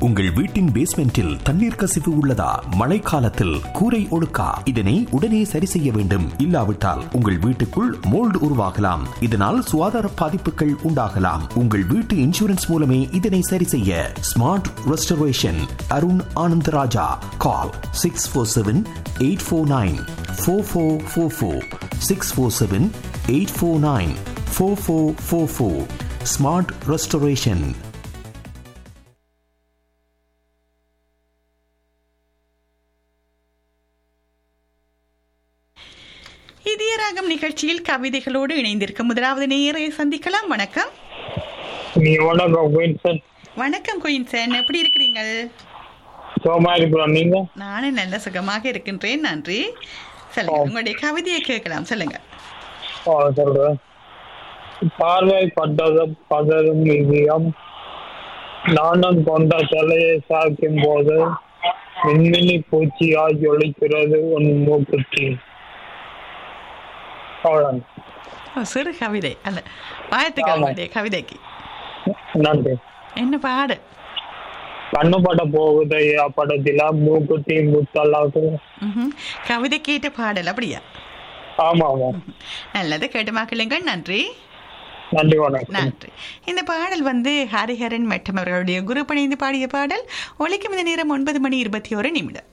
உங்கள் வீட்டின் பேஸ்மெண்டில் தண்ணீர் கசிவு உள்ளதா மழைக்காலத்தில் கூரை ஒழுக்கா இதனை உடனே சரி செய்ய வேண்டும் இல்லாவிட்டால் உங்கள் வீட்டுக்குள் மோல்டு உருவாகலாம் இதனால் சுகாதார பாதிப்புகள் உண்டாகலாம் உங்கள் வீட்டு இன்சூரன்ஸ் மூலமே இதனை சரி செய்ய smart restoration Arun Anandaraja call six four seven eight four nine four four four four six four seven eight four nine four four four four smart restoration Idhayaragam நிகழ்ச்சியில் கவிதைகளோடு இணைந்திருக்கும் முதலாவது நேயரை சந்திக்கலாம் வணக்கம் நீ வணக்கம் குயின்சன் வணக்கம் குயின்சன் எப்படி இருக்கிறீங்கள் சோமா இருக்கிறோம் நீங்க நானும் நல்ல சுகமாக இருக்கின்றேன் நன்றி சொல்லுங்க உங்களுடைய கவிதையை கேட்கலாம் சொல்லுங்க ஆ, சொல்றேன் பார்வை பட்டதும் பதறும் இதயம் நாணம் கொண்ட தலையை சாய்க்கும் போது மின்மினி பூச்சியாய் ஒழிக்கிறது உன் மூக்குத்தி அவ்வளவுதான் ஓ, சிறு கவிதை அல்ல வாழ்த்துக்கள் ஆமா. உங்களுடைய கவிதைக்கு நன்றி என்ன பாடு கண்ணு பட போகுதையா படத்தில மூக்குத்தி முத்தல்லாக்கு ம்ஹும். கவிதை கேட்ட பாடல் அப்படியா ஆமா ஆமா நல்லது கேட்டு மக்களுங்கள் நன்றி நன்றி வணக்கம் நன்றி இந்த பாடல் வந்து ஹரிஹரன் மற்றும் அவர்களுடைய குரு பணிந்து பாடிய பாடல் ஒலிக்கும் இந்த நேரம் ஒன்பது மணி இருபத்தி ஒரு நிமிடம்